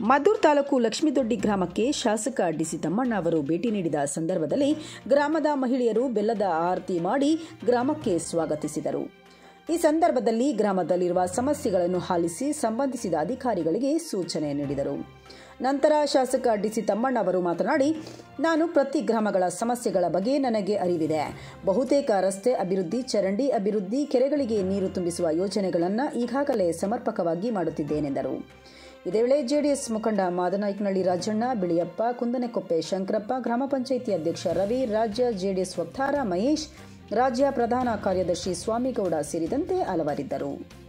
ಮದ್ದೂರು ತಾಲೂಕು ಲಕ್ಷ್ಮೀದೊಡ್ಡಿ ಗ್ರಾಮಕ್ಕೆ ಶಾಸಕ ಡಿಸಿ ತಮ್ಮಣ್ಣ ಅವರು ಭೇಟಿ ನೀಡಿದ ಸಂದರ್ಭದಲ್ಲಿ ಗ್ರಾಮದ ಮಹಿಳೆಯರು ಬೆಲ್ಲದ ಆರತಿ ಮಾಡಿ ಗ್ರಾಮಕ್ಕೆ ಸ್ವಾಗತಿಸಿದರು ಈ ಸಂದರ್ಭದಲ್ಲಿ ಗ್ರಾಮದಲ್ಲಿರುವ ಸಮಸ್ಯೆಗಳನ್ನು ಆಲಿಸಿ ಸಂಬಂಧಿಸಿದ ಅಧಿಕಾರಿಗಳಿಗೆ ಸೂಚನೆ ನೀಡಿದರು ನಂತರ ಶಾಸಕ ಡಿಸಿ ತಮ್ಮಣ್ಣ ಅವರು ಮಾತನಾಡಿ ನಾನು ಪ್ರತಿ ಗ್ರಾಮಗಳ ಸಮಸ್ಯೆಗಳ ಬಗ್ಗೆ ನನಗೆ ಅರಿವಿದೆ ಬಹುತೇಕ ರಸ್ತೆ ಅಭಿವೃದ್ಧಿ ಚರಂಡಿ ಅಭಿವೃದ್ಧಿ ಕೆರೆಗಳಿಗೆ ನೀರು ತುಂಬಿಸುವ ಯೋಜನೆಗಳನ್ನು ಈಗಾಗಲೇ ಸಮರ್ಪಕವಾಗಿ ಮಾಡುತ್ತಿದ್ದೇನೆಂದರು ಇದೇ ವೇಳೆ ಜೆಡಿಎಸ್ ಮುಖಂಡ ಮಾದನಾಯಕನಹಳ್ಳಿ ರಾಜಣ್ಣ ಬಿಳಿಯಪ್ಪ ಕುಂದನೆಕೊಪ್ಪೆ ಶಂಕರಪ್ಪ ಗ್ರಾಮ ಪಂಚಾಯಿತಿ ಅಧ್ಯಕ್ಷ ರವಿ ರಾಜ್ಯ ಜೆಡಿಎಸ್ ವಕ್ತಾರ ಮಹೇಶ್ ರಾಜ್ಯ ಪ್ರಧಾನ ಕಾರ್ಯದರ್ಶಿ ಸ್ವಾಮಿಗೌಡ ಸೇರಿದಂತೆ ಹಲವರಿದ್ದರು